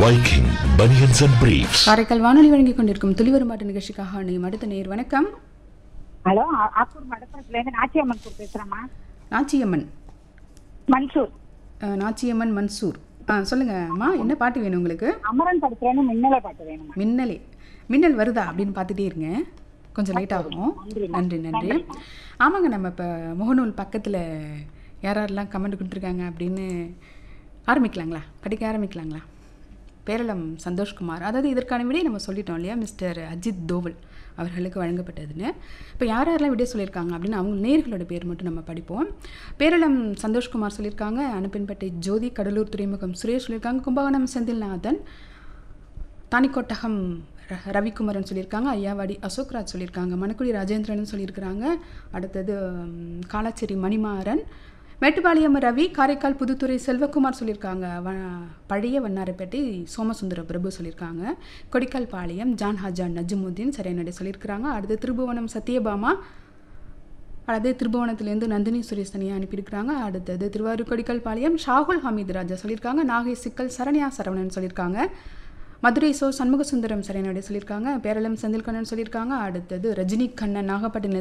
Viking Bunions and Briefs. Karaikal வானொலி வழங்கிக் கொண்டிருக்கும் துளிவரும்பாட்டு நிகழ்ச்சிக்காக அன்னையும் அடுத்த நேர் வணக்கம் ஹலோ ஆ- ஆக்கூர் மடப்புறத்துல இருந்து நாச்சியம்மன் பேசுறேம்மா நாச்சியம்மன் மன்சூர் அஹ், நாச்சியம்மன் மன்சூர் ஆ சொல்லுங்க அம்மா என்ன பாட்டு வேணும் உங்களுக்கு அமரன் படத்துல மின்னலை பாட்டு வேணுமா மின்னலே மின்னல் வருதா அப்படின்னு பார்த்துட்டே இருங்க கொஞ்சம் லேட் ஆகும் நன்றி நன்றி ஆமாங்க நம்ம இப்போ முகநூல் பக்கத்தில் யார் யாரெல்லாம் கமெண்ட் கொடுத்துருக்காங்க அப்படின்னு ஆரம்பிக்கலாங்களா படிக்க ஆரம்பிக்கலாங்களா பேரளம் சந்தோஷ்குமார் அதாவது இதற்கான விடையை நம்ம சொல்லிட்டோம் இல்லையா மிஸ்டர் அஜித் தோவல் அவர்களுக்கு வழங்கப்பட்டதுன்னு இப்போ யார் யாரெல்லாம் விடை சொல்லியிருக்காங்க அப்படின்னு அவங்க நேர்களோட பேர் மட்டும் நம்ம படிப்போம் பேரளம் சந்தோஷ்குமார் சொல்லியிருக்காங்க அனுப்பின்பேட்டை ஜோதி கடலூர் துறைமுகம் சுரேஷ் சொல்லியிருக்காங்க கும்பகோணம் செந்தில்நாதன் தானிக்கோட்டகம் ர- ரவிக்குமரன் சொல்லியிருக்காங்க ஐயாவாடி அசோக்ராஜ் சொல்லியிருக்காங்க மணக்குடி ராஜேந்திரன் சொல்லியிருக்கிறாங்க அடுத்தது ம், காலாச்சேரி மணிமாறன் மேட்டுப்பாளையம் ரவி காரைக்கால் புதுத்துறை செல்வகுமார் சொல்லியிருக்காங்க வ பழைய வண்ணாரப்பேட்டை சோமசுந்தர பிரபு சொல்லியிருக்காங்க கொடிக்கால் பாளையம் ஜான் ஹாஜான் நஜ்முதீன் சரியானடை சொல்லியிருக்கிறாங்க அடுத்து திருபுவனம் சத்யபாமா அடுத்து திருபுவனத்துலேருந்து நந்தினி சுரேஷ் தனியாக அனுப்பியிருக்கிறாங்க அடுத்தது திருவாரூர் கொடிக்கல் பாளையம் ஷாகுல் ஹமீத் ராஜா சொல்லியிருக்காங்க நாகை சிக்கல் சரண்யா சரவணன் சொல்லியிருக்காங்க மதுரை சோ சண்முக சுந்தரம் சரணடைய சொல்லியிருக்காங்க பேரளம் செந்தில்கண்ணன் சொல்லியிருக்காங்க அடுத்தது ரஜினி கண்ணன் நாகப்பட்டினம்